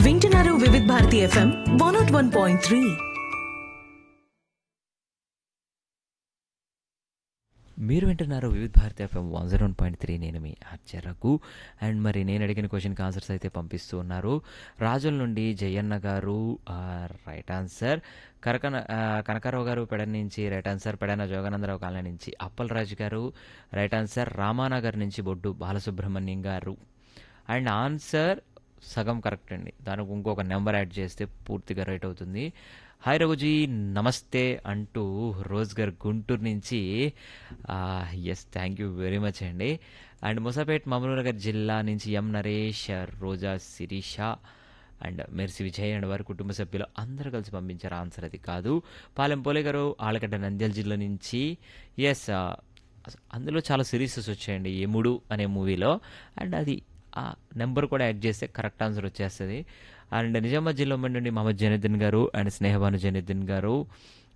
వింటున్నారు Vividh Bharati FM one nought one point three మీరు వింటున్నారు Vividh Bharati FM one zero point three నేను మీ ఆశ్చర్యకు అండ్ మరి నేను అడిగిన క్వశ్చన్కి ఆన్సర్స్ అయితే పంపిస్తూ ఉన్నారు రాజుల నుండి జయన్న గారు రైట్ ఆన్సర్ కరకన ఆ, కనకారావు గారు పెడన నుంచి right answer Pedana Joganandarao colony నుంచి అప్పలరాజు గారు రైట్ ఆన్సర్ రామానగర్ నుంచి బొడ్డు బాలసుబ్రహ్మణ్యం గారు అండ్ ఆన్సర్ సగం కరెక్ట్ అండి దానికి ఇంకొక నెంబర్ యాడ్ చేస్తే పూర్తిగా రైట్ అవుతుంది హాయ్ రఘుజీ నమస్తే అంటూ రోజ్ గారు గుంటూరు నుంచి yes thank you very much అండి అండ్ ముసాపేట్ మహబూబ్నగర్ జిల్లా నుంచి M Naresh Roja Sirisha and Mercy Vijay and వారి కుటుంబ సభ్యులు అందరూ కలిసి పంపించారు ఆన్సర్ అది కాదు పాలెం పోలే గారు ఆలగడ్డ నంద్యాల జిల్లా నుంచి ఎస్ అందులో చాలా సిరీసెస్ వచ్చాయండి ఎముడు అనే మూవీలో అండ్ అది ఆ నెంబర్ కూడా యాడ్ చేస్తే కరెక్ట్ ఆన్సర్ వచ్చేస్తుంది అండ్ నిజామాబాద్ జిల్లా నుండి మహమ్మద్ జైనుద్దీన్ గారు అండ్ స్నేహబాను జైనుద్దీన్ గారు